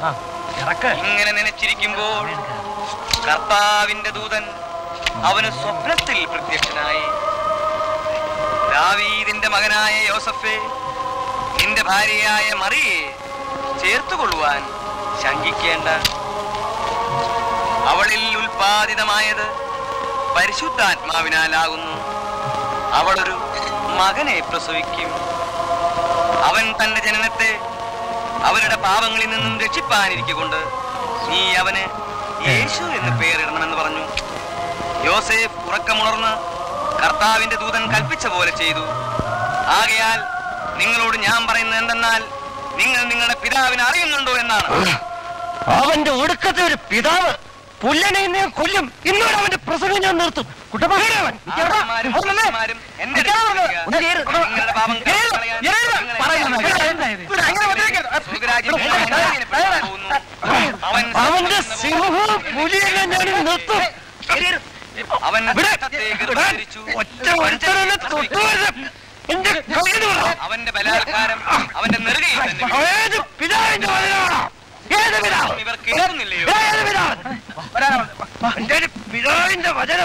ഇങ്ങനെ നനച്ചിരിക്കുമ്പോൾ കർത്താവിന്റെ ദൂതൻ അവന് സ്വപ്നത്തിൽ പ്രത്യക്ഷനായി ദാവീദിന്റെ മകനായ യോസഫെ നിന്റെ ഭാര്യയായ മറിയെ ചേർത്തുകൊള്ളുവാൻ ശങ്കിക്കേണ്ട അവളിൽ ഉൽപാദിതമായത് പരിശുദ്ധാത്മാവിനാലാകുന്നു അവളൊരു മകനെ പ്രസവിക്കും അവൻ തന്റെ ജനനത്തെ അവരുടെ പാപങ്ങളിൽ നിന്നും രക്ഷിപ്പാനിരിക്കൊണ്ട് നീ അവന് യേശു എന്ന് പേരിടണമെന്ന് പറഞ്ഞു യോസേഫ് ഉറക്കമുണർന്ന് കർത്താവിന്റെ ദൂതൻ കൽപ്പിച്ച പോലെ ചെയ്തു ആകയാൽ നിങ്ങളോട് ഞാൻ പറയുന്നത് എന്തെന്നാൽ നിങ്ങൾ നിങ്ങളുടെ പിതാവിനെ അറിയുന്നുണ്ടോ എന്നാണ് അവന്റെ ഒടുക്കത്തെ ഒരു പിതാവ് പുല്ലനെ ഇന്ന് ഞാൻ കൊല്ലും ഇന്നോട് അവന്റെ പ്രസംഗം ഞാൻ നിർത്തും കുട്ടപ്പകരവൻ ആത്മാരും പുത്രന്മാരും എന്റെ അടുക്കൽ വരിക. നിങ്ങളുടെ പാപങ്ങൾ കളയാൻ നിങ്ങളെ സ്വർഗ്ഗരാജ്യം ന്യായീകരിക്കപ്പെടാൻ പോകുന്നു. അവൻ അവന്റെ സിംഹവും പുലിയെല്ലാം ഞാൻ നിർത്തും അവൻ ഇവിടെ, രക്തത്തെ ഇവിടെ, ഗർഭീകരിച്ചു. ഒറ്റ ഒരുത്തനെ തൊട്ടുവരും എന്റെ കയ്യിൽ വിടാം അവന്റെ ബലാത്കാരം അവന്റെ നെറുകയിൽ തന്നെ വീണു. ഏത് പിതാവിന്റെ വചനമാണോ ഏത് പിതാവ് ഇവർ കേൾക്കുന്നില്ലയോ ഏത് പിതാവ് എന്റെ ഒരു പിതാവിന്റെ വചനം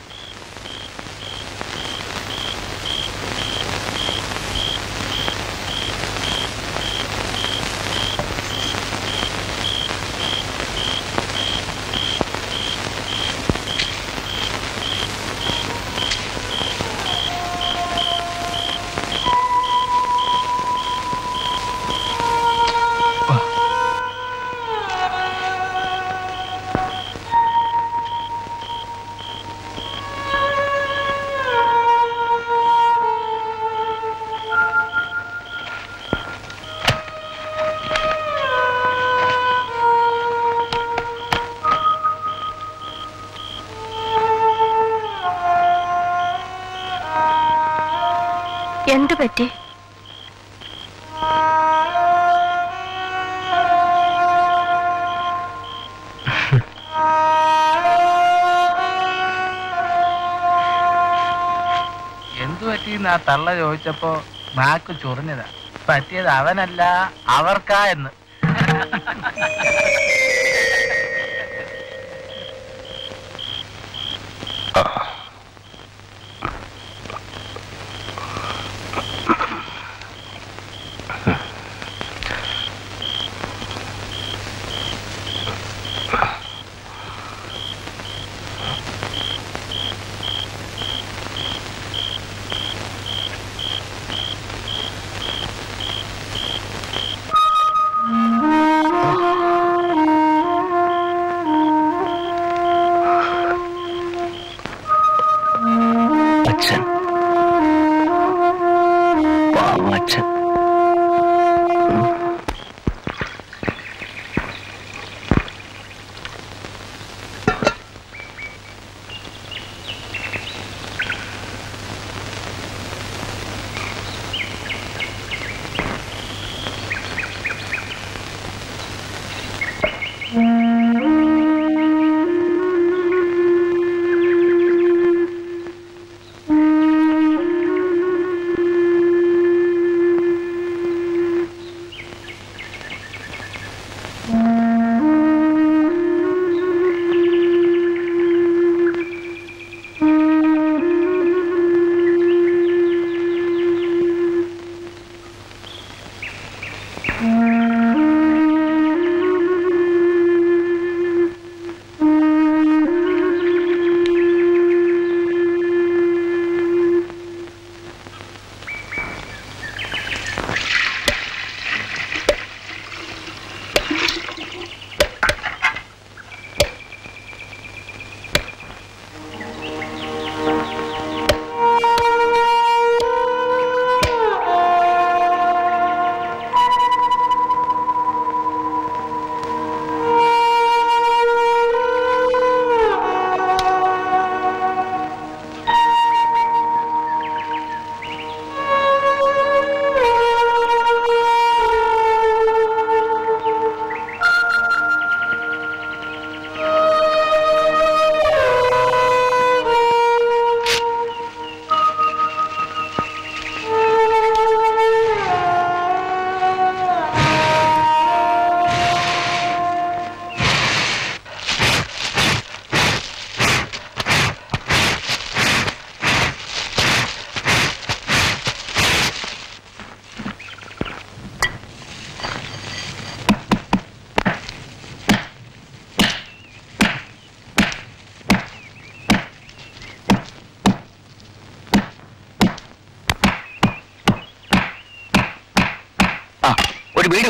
എന്തു പറ്റി എന്തു പറ്റിന്ന് ആ തള്ള ചോദിച്ചപ്പോ നാക്ക് ചൊറിഞ്ഞതാ പറ്റിയത് അവനല്ല അവർക്കാ എന്ന് അച്ഛൻ പാവച്ഛൻ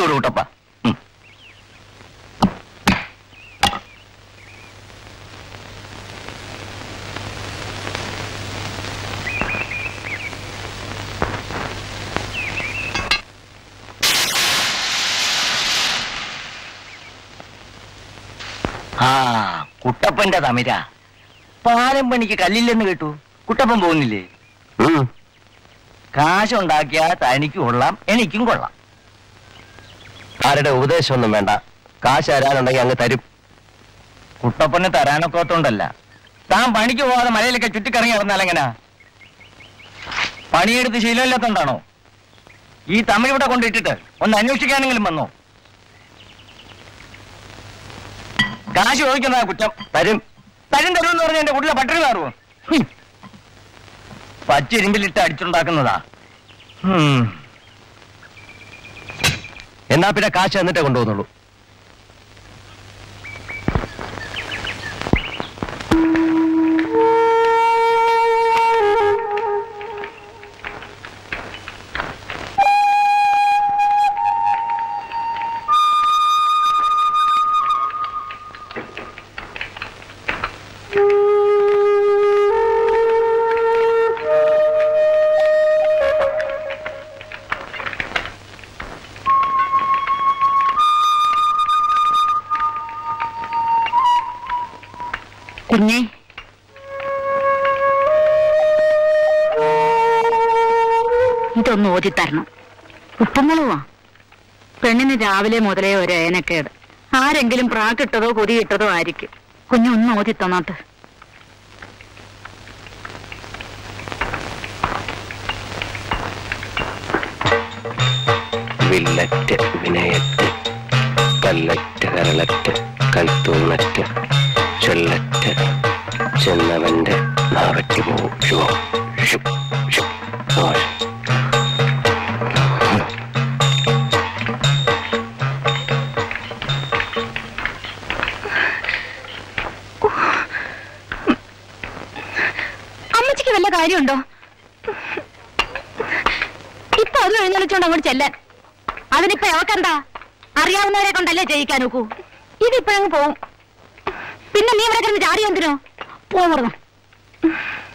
വിടൂ കുട്ടപ്പ ഉം. ആ കുട്ടപ്പന്റെ തമിര പാലം പണിക്ക് കല്ലില്ലെന്ന് കേട്ടു കുട്ടപ്പൻ പോകുന്നില്ലേ കാശുണ്ടാക്കിയാ തനിക്ക് കൊള്ളാം എനിക്കും കൊള്ളാം ആരുടെ ഉപദേശമൊന്നും വേണ്ട കാശ് തരാനുണ്ടെങ്കിൽ അങ്ങ് തരും കുട്ടപ്പന് തരാനൊക്കത്തോണ്ടല്ല താൻ പണിക്ക് പോകാതെ മലയിലൊക്കെ ചുറ്റിക്കറങ്ങി നടന്നാൽ എങ്ങനാ പണിയെടുത്ത് ശീലമില്ലാത്തോണ്ടാണോ ഈ തമിഴ് ഇവിടെ കൊണ്ടിട്ടിട്ട് ഒന്ന് അന്വേഷിക്കാനെങ്കിലും വന്നോ കാശ് ചോദിക്കുന്നതാ കുറ്റം തരും തരും തരും എന്ന് പറഞ്ഞ എന്റെ കുട്ടിലെ പട്ടിണി മാറുമോ ഹും. പച്ചിരുമ്പിലിട്ട് അടിച്ചുണ്ടാക്കുന്നതാ ഹും. എന്നാ പിന്നെ കാശ് എന്നിട്ടേ കൊണ്ടുപോകുന്നുള്ളൂ കുഞ്ഞെ ഇതൊന്ന് ഓതിത്തരണം ഉപ്പുമുളവാ പെണ്ണിന് രാവിലെ മുതലേ ഒരു ഏനക്കേട് ആരെങ്കിലും പ്രാക്കിട്ടതോ കൊതിയിട്ടതോ ആയിരിക്കും കുഞ്ഞൊന്ന് ഓതി തന്നാട്ട് വില്ലറ്റ് വിനയറ്റ് കല്ലറ്റ് കരളറ്റ് കൽത്തൂണറ്റ് ചൊല്ലറ്റ് ചെന്നവന്റെ നാവറ്റ് പോവും ശുഭോ ശു ശു ദോഷ അമ്മച്ചിക്ക് വല്ല കാര്യമുണ്ടോ ഇപ്പൊ അത് എഴുന്നള്ളിച്ചോണ്ട് അങ്ങോട്ട് ചെല്ലാൻ അതിനിപ്പോ എവക്കെന്താ അറിയാവുന്നവരെ കൊണ്ടല്ലേ ജയിക്കാൻ നോക്കൂ ഇതിപ്പോഴങ്ങ് പോവും പിന്നെ നീ ഇവിടെ കിടന്ന് ചാടി എന്തിനോ പോന്നു